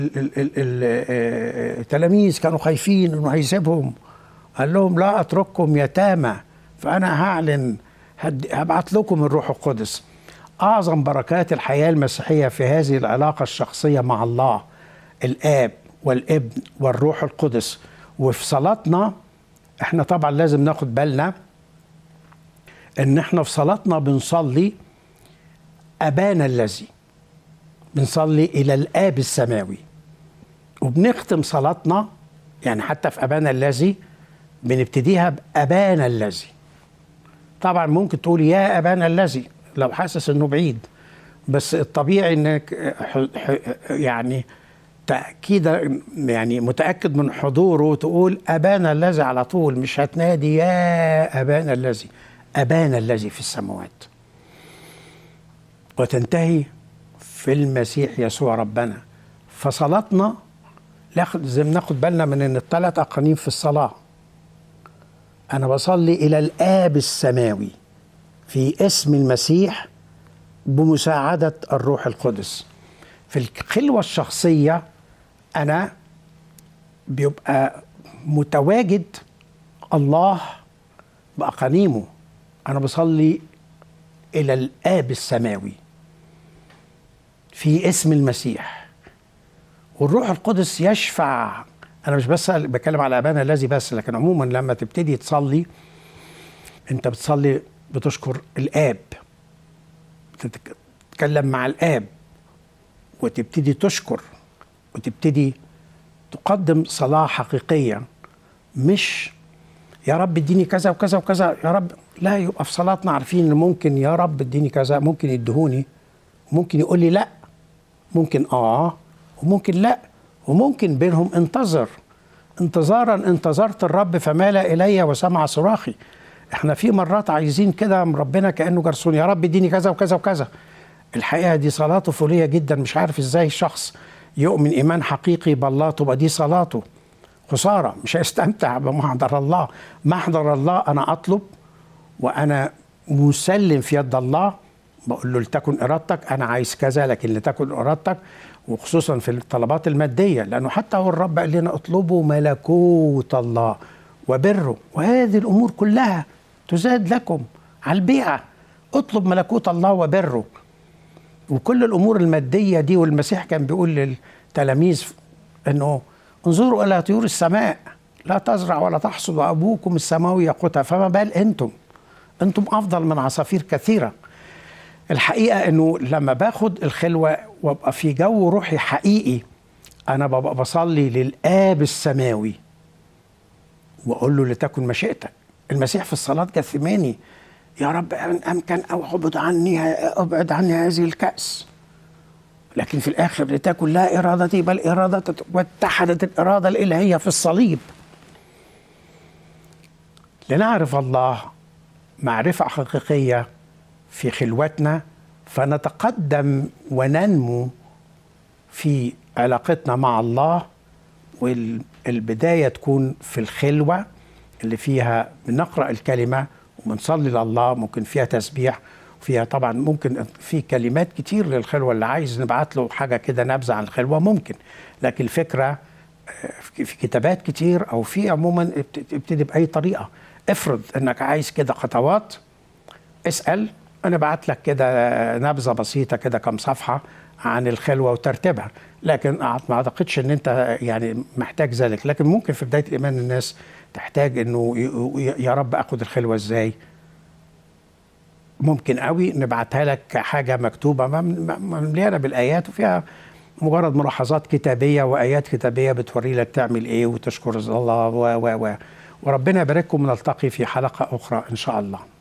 ال- ال- ال- ال- التلاميذ كانوا خايفين انه هيسيبهم قال لهم لا اترككم يتامى فانا هعلن هد- هبعت لكم الروح القدس اعظم بركات الحياه المسيحيه في هذه العلاقه الشخصيه مع الله الاب والابن والروح القدس وفي صلاتنا احنا طبعا لازم ناخد بالنا ان احنا في صلاتنا بنصلي ابانا الذي بنصلي الى الاب السماوي وبنختم صلاتنا يعني حتى في ابانا الذي بنبتديها بابانا الذي طبعا ممكن تقول يا ابانا الذي لو حاسس انه بعيد بس الطبيعي انك ح- ح- يعني تاكيد يعني متاكد من حضوره تقول ابانا الذي على طول مش هتنادي يا ابانا الذي ابانا الذي في السماوات وتنتهي في المسيح يسوع ربنا فصلاتنا ناخد- لازم ناخد بالنا من ان الثلاث اقانيم في الصلاه انا بصلي الى الاب السماوي في اسم المسيح بمساعده الروح القدس في الخلوه الشخصيه انا بيبقى متواجد الله باقانيمه انا بصلي الى الاب السماوي في اسم المسيح والروح القدس يشفع انا مش بس بتكلم على ابانا الذي بس لكن عموما لما تبتدي تصلي انت بتصلي بتشكر الاب تتكلم مع الاب وتبتدي تشكر وتبتدي تقدم صلاه حقيقيه مش يا رب اديني كذا وكذا وكذا يا رب لا يبقى في صلاتنا عارفين ان ممكن يا رب اديني كذا ممكن يدهوني ممكن يقول لي لا ممكن اه وممكن لا وممكن بينهم انتظر انتظارا انتظرت الرب فمال الي وسمع صراخي احنا في مرات عايزين كده من ربنا كانه جرسون يا رب اديني كذا وكذا وكذا الحقيقه دي صلاه طفوليه جدا مش عارف ازاي شخص يؤمن ايمان حقيقي بالله تبقى دي صلاته خساره مش هيستمتع بمحضر الله محضر الله انا اطلب وانا مسلم في يد الله بقول له لتكن ارادتك انا عايز كذا لكن لتكن ارادتك وخصوصا في الطلبات الماديه لانه حتى هو الرب قال لنا اطلبوا ملكوت الله وبره وهذه الامور كلها تزاد لكم على البيعه اطلب ملكوت الله وبره وكل الامور الماديه دي والمسيح كان بيقول للتلاميذ انه انظروا الى طيور السماء لا تزرع ولا تحصد وابوكم السماوي يقوتها فما بال انتم انتم افضل من عصافير كثيره الحقيقه انه لما باخد الخلوه وابقى في جو روحي حقيقي انا ببقى بصلي للاب السماوي واقول له لتكن مشيئتك المسيح في الصلاه جثماني يا رب ان امكن او ابعد عني ابعد عني هذه الكاس لكن في الاخر لتكن لا ارادتي بل ارادتك واتحدت الاراده الالهيه في الصليب لنعرف الله معرفه حقيقيه في خلوتنا فنتقدم وننمو في علاقتنا مع الله والبدايه تكون في الخلوه اللي فيها بنقرا الكلمه وبنصلي لله ممكن فيها تسبيح وفيها طبعا ممكن في كلمات كتير للخلوه اللي عايز نبعت له حاجه كده نبذه عن الخلوه ممكن لكن الفكره في كتابات كتير او في عموما ابتدي باي طريقه افرض انك عايز كده خطوات اسال انا بعت لك كده نبذه بسيطه كده كم صفحه عن الخلوه وترتيبها لكن ما اعتقدش ان انت يعني محتاج ذلك لكن ممكن في بدايه الايمان الناس تحتاج انه يا رب اخد الخلوه ازاي ممكن قوي نبعتها لك حاجه مكتوبه مليانه بالايات وفيها مجرد ملاحظات كتابيه وايات كتابيه بتوري لك تعمل ايه وتشكر الله و و و وربنا يبارككم ونلتقي في حلقه اخرى ان شاء الله